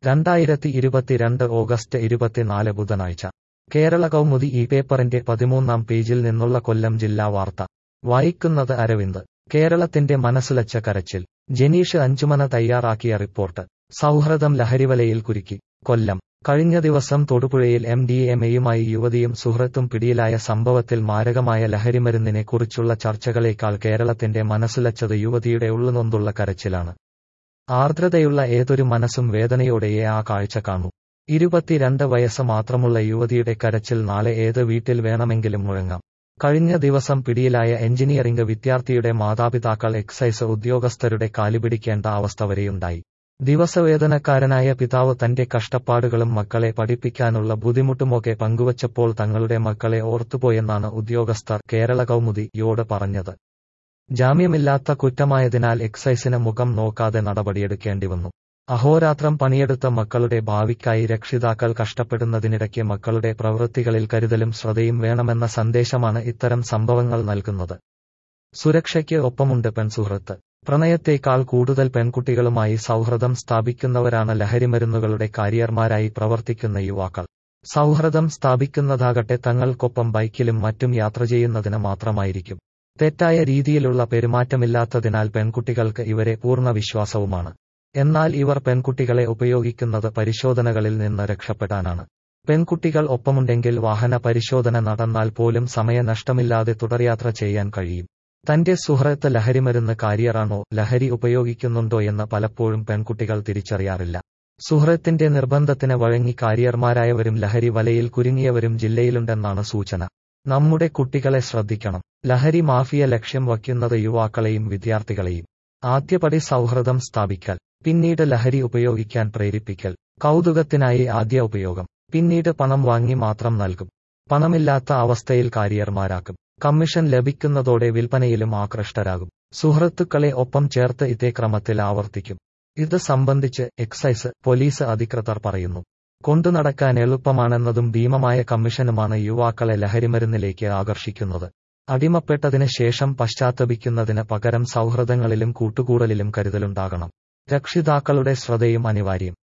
രണ്ടായിരത്തി ഇരുപത്തിരണ്ട് ഓഗസ്റ്റ് ഇരുപത്തിനാല് ബുധനാഴ്ച കേരള കൗമുദി ഈ പേപ്പറിന്റെ പതിമൂന്നാം പേജിൽ നിന്നുള്ള കൊല്ലം ജില്ലാ വാർത്ത വായിക്കുന്നത് അരവിന്ദ് കേരളത്തിന്റെ മനസ്സിലച്ച കരച്ചിൽ ജനീഷ് അഞ്ചുമന തയ്യാറാക്കിയ റിപ്പോർട്ട് സൗഹൃദം ലഹരിവലയിൽ കുരുക്കി കൊല്ലം കഴിഞ്ഞ ദിവസം തൊടുപുഴയിൽ എം ഡി എം എയുമായി യുവതിയും സുഹൃത്തും പിടിയിലായ സംഭവത്തിൽ മാരകമായ ലഹരിമരുന്നിനെ കുറിച്ചുള്ള ചർച്ചകളേക്കാൾ കേരളത്തിന്റെ മനസ്സിലച്ചത് യുവതിയുടെ ഉള്ളുനൊന്തുള്ള കരച്ചിലാണ് ആർദ്രതയുള്ള ഏതൊരു മനസ്സും വേദനയോടെയേ ആ കാഴ്ച കാണൂ ഇരുപത്തിരണ്ട് വയസ്സ് മാത്രമുള്ള യുവതിയുടെ കരച്ചിൽ നാളെ ഏത് വീട്ടിൽ വേണമെങ്കിലും മുഴങ്ങാം കഴിഞ്ഞ ദിവസം പിടിയിലായ എഞ്ചിനീയറിംഗ് വിദ്യാർത്ഥിയുടെ മാതാപിതാക്കൾ എക്സൈസ് ഉദ്യോഗസ്ഥരുടെ കാലുപിടിക്കേണ്ട അവസ്ഥ വരെയുണ്ടായി ദിവസവേതനക്കാരനായ പിതാവ് തന്റെ കഷ്ടപ്പാടുകളും മക്കളെ പഠിപ്പിക്കാനുള്ള ബുദ്ധിമുട്ടുമൊക്കെ പങ്കുവച്ചപ്പോൾ തങ്ങളുടെ മക്കളെ ഓർത്തുപോയെന്നാണ് ഉദ്യോഗസ്ഥർ കേരള കൗമുദിയോട് പറഞ്ഞത് ജാമ്യമില്ലാത്ത കുറ്റമായതിനാൽ എക്സൈസിന് മുഖം നോക്കാതെ നടപടിയെടുക്കേണ്ടി വന്നു അഹോരാത്രം പണിയെടുത്ത മക്കളുടെ ഭാവിക്കായി രക്ഷിതാക്കൾ കഷ്ടപ്പെടുന്നതിനിടയ്ക്ക് മക്കളുടെ പ്രവൃത്തികളിൽ കരുതലും ശ്രദ്ധയും വേണമെന്ന സന്ദേശമാണ് ഇത്തരം സംഭവങ്ങൾ നൽകുന്നത് സുരക്ഷയ്ക്ക് ഒപ്പമുണ്ട് പെൺസുഹൃത്ത് പ്രണയത്തേക്കാൾ കൂടുതൽ പെൺകുട്ടികളുമായി സൗഹൃദം സ്ഥാപിക്കുന്നവരാണ് ലഹരിമരുന്നുകളുടെ കാരിയർമാരായി പ്രവർത്തിക്കുന്ന യുവാക്കൾ സൗഹൃദം സ്ഥാപിക്കുന്നതാകട്ടെ തങ്ങൾക്കൊപ്പം ബൈക്കിലും മറ്റും യാത്ര ചെയ്യുന്നതിന് മാത്രമായിരിക്കും തെറ്റായ രീതിയിലുള്ള പെരുമാറ്റമില്ലാത്തതിനാൽ പെൺകുട്ടികൾക്ക് ഇവരെ പൂർണ്ണ വിശ്വാസവുമാണ് എന്നാൽ ഇവർ പെൺകുട്ടികളെ ഉപയോഗിക്കുന്നത് പരിശോധനകളിൽ നിന്ന് രക്ഷപ്പെടാനാണ് പെൺകുട്ടികൾ ഒപ്പമുണ്ടെങ്കിൽ വാഹന പരിശോധന നടന്നാൽ പോലും സമയനഷ്ടമില്ലാതെ തുടർയാത്ര ചെയ്യാൻ കഴിയും തന്റെ സുഹൃത്ത് ലഹരിമരുന്ന് കാരിയറാണോ ലഹരി ഉപയോഗിക്കുന്നുണ്ടോ എന്ന് പലപ്പോഴും പെൺകുട്ടികൾ തിരിച്ചറിയാറില്ല സുഹൃത്തിന്റെ നിർബന്ധത്തിന് വഴങ്ങി കാരിയർമാരായവരും ലഹരി വലയിൽ കുരുങ്ങിയവരും ജില്ലയിലുണ്ടെന്നാണ് സൂചന നമ്മുടെ കുട്ടികളെ ശ്രദ്ധിക്കണം ലഹരി മാഫിയ ലക്ഷ്യം വയ്ക്കുന്നത് യുവാക്കളെയും വിദ്യാർത്ഥികളെയും ആദ്യപടി സൗഹൃദം സ്ഥാപിക്കൽ പിന്നീട് ലഹരി ഉപയോഗിക്കാൻ പ്രേരിപ്പിക്കൽ കൗതുകത്തിനായി ആദ്യ ഉപയോഗം പിന്നീട് പണം വാങ്ങി മാത്രം നൽകും പണമില്ലാത്ത അവസ്ഥയിൽ കാരിയർമാരാക്കും കമ്മീഷൻ ലഭിക്കുന്നതോടെ വിൽപ്പനയിലും ആകൃഷ്ടരാകും സുഹൃത്തുക്കളെ ഒപ്പം ചേർത്ത് ഇതേ ക്രമത്തിൽ ആവർത്തിക്കും ഇത് സംബന്ധിച്ച് എക്സൈസ് പോലീസ് അധികൃതർ പറയുന്നു കൊണ്ടുനടക്കാൻ എളുപ്പമാണെന്നതും ഭീമമായ കമ്മീഷനുമാണ് യുവാക്കളെ ലഹരിമരുന്നിലേക്ക് ആകർഷിക്കുന്നത് അടിമപ്പെട്ടതിന് ശേഷം പശ്ചാത്തപിക്കുന്നതിന് പകരം സൗഹൃദങ്ങളിലും കൂട്ടുകൂടലിലും കരുതലുണ്ടാകണം രക്ഷിതാക്കളുടെ ശ്രദ്ധയും അനിവാര്യം